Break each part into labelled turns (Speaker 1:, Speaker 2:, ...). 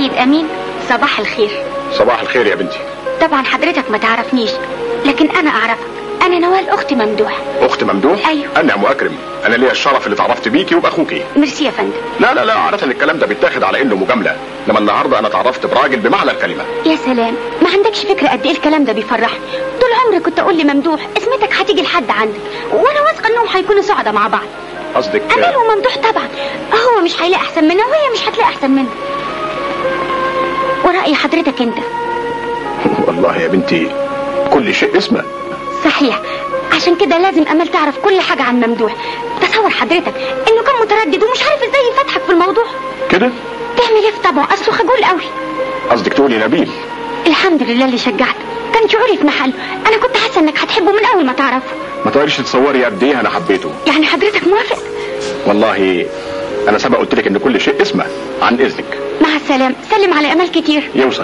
Speaker 1: سيد امين صباح الخير
Speaker 2: صباح الخير يا بنتي
Speaker 1: طبعا حضرتك ما تعرفنيش لكن انا اعرفك انا نوال اختي ممدوح
Speaker 2: اخت ممدوح
Speaker 1: أيوه.
Speaker 2: انا مكرم انا ليا الشرف اللي اتعرفت بيكي وباخوكي
Speaker 1: ميرسي يا فندم
Speaker 2: لا لا لا عادة الكلام ده بيتاخد على انه مجامله انما النهارده انا اتعرفت براجل بمعنى الكلمه
Speaker 1: يا سلام ما عندكش فكره قد ايه الكلام ده بيفرحني طول عمري كنت اقول لممدوح اسمتك هتيجي لحد عندك وانا واثقه انهم هيكونوا سعداء مع بعض
Speaker 2: قصدك
Speaker 1: امين وممدوح طبعا هو مش هيلاقي احسن منها وهي مش هتلاقي احسن منه ورأي حضرتك انت
Speaker 2: والله يا بنتي كل شيء اسمه
Speaker 1: صحيح عشان كده لازم امل تعرف كل حاجه عن ممدوح تصور حضرتك انه كان متردد ومش عارف ازاي يفتحك في الموضوع
Speaker 2: كده
Speaker 1: تعمل ايه في طبعه اصله خجول قوي
Speaker 2: قصدك تقولي نبيل
Speaker 1: الحمد لله اللي شجعته كان شعوري في محله انا كنت حاسه انك هتحبه من اول ما تعرفه
Speaker 2: ما تقدريش تتصوري قد ايه انا حبيته
Speaker 1: يعني حضرتك موافق
Speaker 2: والله انا سبق قلت لك ان كل شيء اسمه عن اذنك
Speaker 1: مع السلامه سلم على امل كتير
Speaker 2: يوصل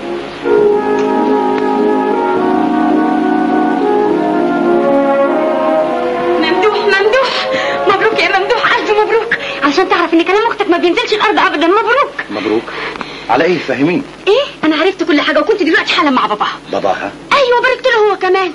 Speaker 1: ممدوح ممدوح مبروك يا ممدوح الف مبروك عشان تعرف ان كلام اختك ما بينزلش الارض ابدا مبروك
Speaker 3: مبروك على ايه فاهمين
Speaker 1: ايه انا عرفت كل حاجه وكنت دلوقتي حالا مع باباها
Speaker 3: باباها
Speaker 1: ايوه باركت له هو كمان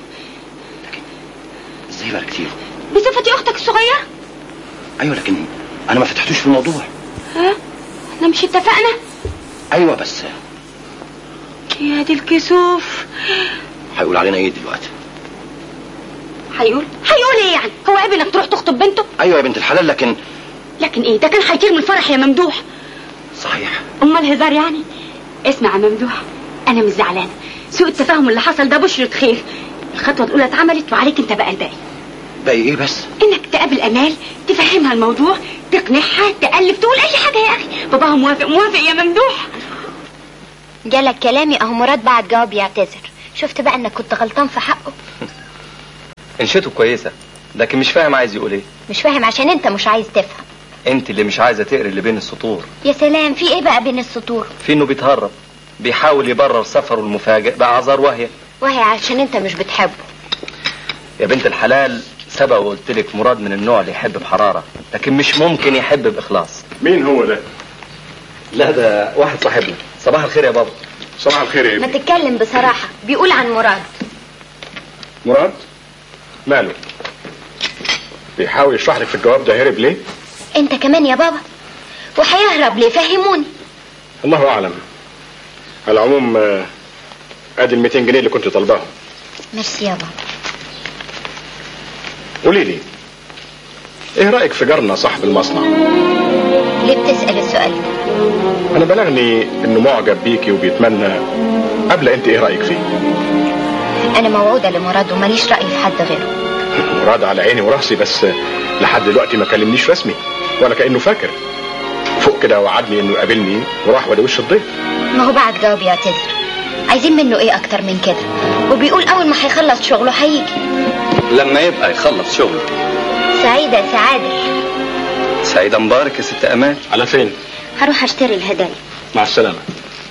Speaker 3: ازاي باركتيه
Speaker 1: بصفتي اختك الصغيره
Speaker 3: ايوه لكن انا ما فتحتوش في الموضوع
Speaker 1: ها احنا مش اتفقنا
Speaker 3: ايوه بس
Speaker 1: يا دي الكسوف
Speaker 3: هيقول علينا ايه دلوقتي
Speaker 1: هيقول هيقول ايه يعني هو عيب انك تروح تخطب بنته
Speaker 3: ايوه يا بنت الحلال لكن
Speaker 1: لكن ايه ده كان هيطير من الفرح يا ممدوح
Speaker 3: صحيح
Speaker 1: امال هزار يعني اسمع يا ممدوح انا مش زعلانه سوء التفاهم اللي حصل ده بشرة خير الخطوه الاولى اتعملت وعليك انت بقى الباقي
Speaker 3: باقي ايه بس
Speaker 1: انك تقابل امال تفهمها الموضوع تقنعها تالف تقول اي حاجه يا اخي باباها موافق موافق يا ممدوح
Speaker 4: جالك كلامي اهو مراد بعد جواب يعتذر شفت بقى انك كنت غلطان في حقه
Speaker 5: انشته كويسة لكن مش فاهم عايز يقول ايه
Speaker 4: مش فاهم عشان انت مش عايز تفهم
Speaker 5: انت اللي مش عايزة تقري اللي بين السطور
Speaker 4: يا سلام في ايه بقى بين السطور
Speaker 5: في انه بيتهرب بيحاول يبرر سفره المفاجئ بأعذار وهي
Speaker 4: وهي عشان انت مش بتحبه
Speaker 5: يا بنت الحلال سبق وقلت لك مراد من النوع اللي يحب بحرارة لكن مش ممكن يحب بإخلاص
Speaker 2: مين هو ده
Speaker 5: لا ده واحد صاحبنا صباح الخير يا بابا
Speaker 2: صباح الخير يا
Speaker 4: ما
Speaker 2: ابني
Speaker 4: تتكلم بصراحة بيقول عن مراد
Speaker 2: مراد ماله بيحاول يشرح لك في الجواب ده هرب ليه
Speaker 4: انت كمان يا بابا وهيهرب ليه فهموني
Speaker 2: الله اعلم على العموم آه، ادي ال 200 جنيه اللي كنت طالباهم
Speaker 4: ميرسي يا بابا
Speaker 2: قولي لي ايه رايك في جارنا صاحب المصنع
Speaker 4: ليه بتسأل السؤال ده
Speaker 2: انا بلغني انه معجب بيكي وبيتمنى قبل انت ايه رايك فيه
Speaker 4: انا موعودة لمراد وماليش رأي في حد غيره
Speaker 2: مراد على عيني وراسي بس لحد دلوقتي ما كلمنيش رسمي ولا كانه فاكر فوق كده وعدني انه يقابلني وراح ولا وش الضيف
Speaker 4: ما هو بعد جواب يعتذر عايزين منه ايه اكتر من كده وبيقول اول ما هيخلص شغله هيجي
Speaker 5: لما يبقى يخلص شغله
Speaker 4: سعيدة يا سعادة
Speaker 5: سعيدة مبارك يا ست أمان
Speaker 2: على فين
Speaker 4: هروح اشتري الهدايا
Speaker 2: مع السلامه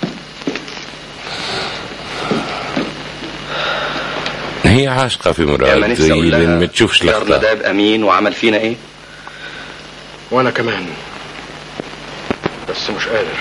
Speaker 6: هي عاشقة في
Speaker 5: يا ما
Speaker 6: مراد
Speaker 5: نفسي أقول
Speaker 6: لأن
Speaker 5: لها
Speaker 6: ما تشوفش
Speaker 5: جارنا
Speaker 6: لقطة
Speaker 5: ده يبقى مين وعمل فينا ايه
Speaker 2: وانا كمان بس مش قادر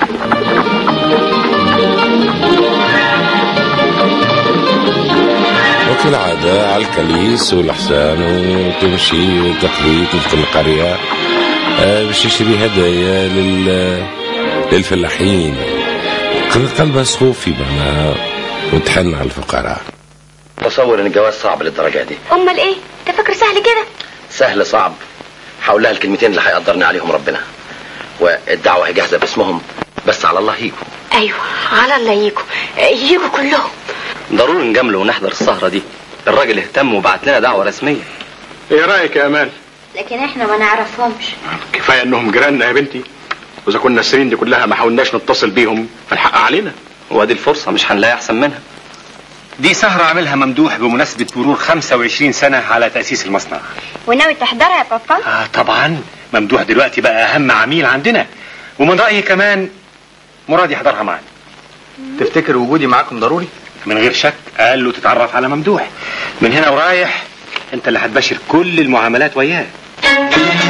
Speaker 6: وكالعادة على الكليس والحسان وتمشي وتقضي تدخل القرية آه، باش يشري هدايا لل للفلاحين قد- قلبها سخوفي معناها وتحن على الفقراء
Speaker 3: تصور ان الجواز صعب للدرجه دي
Speaker 1: امال ايه انت فاكر سهل كده
Speaker 3: سهل صعب هقول لها الكلمتين اللي هيقدرني عليهم ربنا والدعوه هي جاهزه باسمهم بس على الله يجوا
Speaker 1: ايوه على الله يجوا يجوا كلهم
Speaker 5: ضروري نجامله ونحضر السهرة دي الراجل اهتم وبعت لنا دعوة رسمية
Speaker 2: ايه رايك يا امال
Speaker 4: لكن احنا ما نعرفهمش
Speaker 2: كفايه انهم جيراننا يا بنتي واذا كنا السنين دي كلها ما حاولناش نتصل بيهم فالحق علينا
Speaker 5: وادي الفرصة مش هنلاقي أحسن منها
Speaker 7: دي سهرة عاملها ممدوح بمناسبة مرور 25 سنة على تأسيس المصنع
Speaker 4: وناوي تحضرها يا بابا
Speaker 7: آه طبعا ممدوح دلوقتي بقى أهم عميل عندنا ومن رأيي كمان مراد يحضرها معنا
Speaker 8: تفتكر وجودي معاكم ضروري؟
Speaker 7: من غير شك قال له تتعرف على ممدوح من هنا ورايح انت اللي هتباشر كل المعاملات وياه